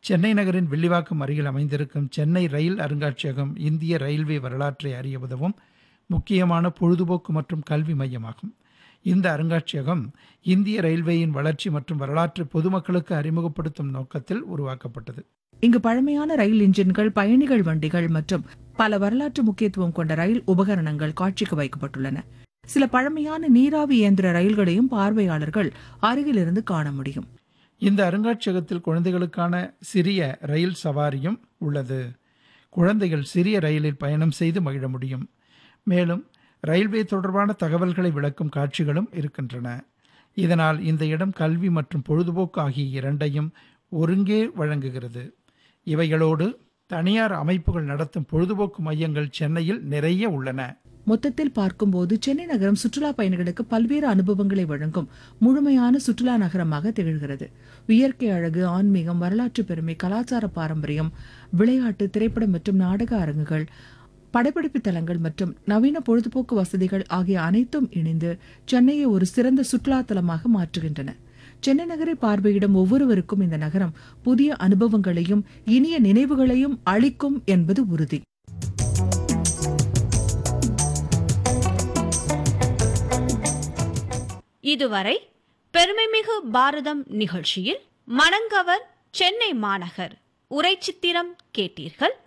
சென்னை நகரின் வில்லிவாக்கம் அருகில் அமைந்திருக்கும் சென்னை ரயில் அருங்காட்சியகம் இந்திய ரயில்வே வரலாற்றை அறிய உதவும் முக்கியமான பொழுதுபோக்கு மற்றும் கல்வி மையமாகும் இந்த அருங்காட்சியகம் இந்திய ரயில்வேயின் வளர்ச்சி மற்றும் வரலாற்றை பொதுமக்களுக்கு அறிமுகப்படுத்தும் நோக்கத்தில் உருவாக்கப்பட்டது இங்கு பழமையான ரயில் இன்ஜின்கள் பயணிகள் வண்டிகள் மற்றும் பல வரலாற்று முக்கியத்துவம் கொண்ட ரயில் உபகரணங்கள் காட்சிக்கு வைக்கப்பட்டுள்ளன சில பழமையான நீராவி இயந்திர ரயில்களையும் பார்வையாளர்கள் அருகிலிருந்து காண முடியும் இந்த அருங்காட்சியகத்தில் குழந்தைகளுக்கான சிறிய ரயில் சவாரியும் உள்ளது குழந்தைகள் சிறிய ரயிலில் பயணம் செய்து மகிழ முடியும் மேலும் ரயில்வே தொடர்பான தகவல்களை விளக்கும் காட்சிகளும் இருக்கின்றன இதனால் இந்த இடம் கல்வி மற்றும் பொழுதுபோக்கு ஆகிய இரண்டையும் ஒருங்கே வழங்குகிறது இவைகளோடு தனியார் அமைப்புகள் நடத்தும் பொழுதுபோக்கு மையங்கள் சென்னையில் நிறைய உள்ளன மொத்தத்தில் பார்க்கும்போது சென்னை நகரம் சுற்றுலா பயணிகளுக்கு பல்வேறு அனுபவங்களை வழங்கும் முழுமையான சுற்றுலா நகரமாக திகழ்கிறது இயற்கை அழகு ஆன்மீகம் வரலாற்று பெருமை கலாச்சார பாரம்பரியம் விளையாட்டு திரைப்படம் மற்றும் நாடக அரங்குகள் படப்பிடிப்பு தலங்கள் மற்றும் நவீன பொழுதுபோக்கு வசதிகள் ஆகிய அனைத்தும் இணைந்து சென்னையை ஒரு சிறந்த சுற்றுலா தலமாக மாற்றுகின்றன சென்னை நகரை பார்வையிடும் ஒவ்வொருவருக்கும் இந்த நகரம் புதிய அனுபவங்களையும் இனிய நினைவுகளையும் அளிக்கும் என்பது உறுதி இதுவரை பெருமைமிகு பாரதம் நிகழ்ச்சியில் மணங்கவர் சென்னை மாநகர் உரைச்சித்திரம் கேட்டீர்கள்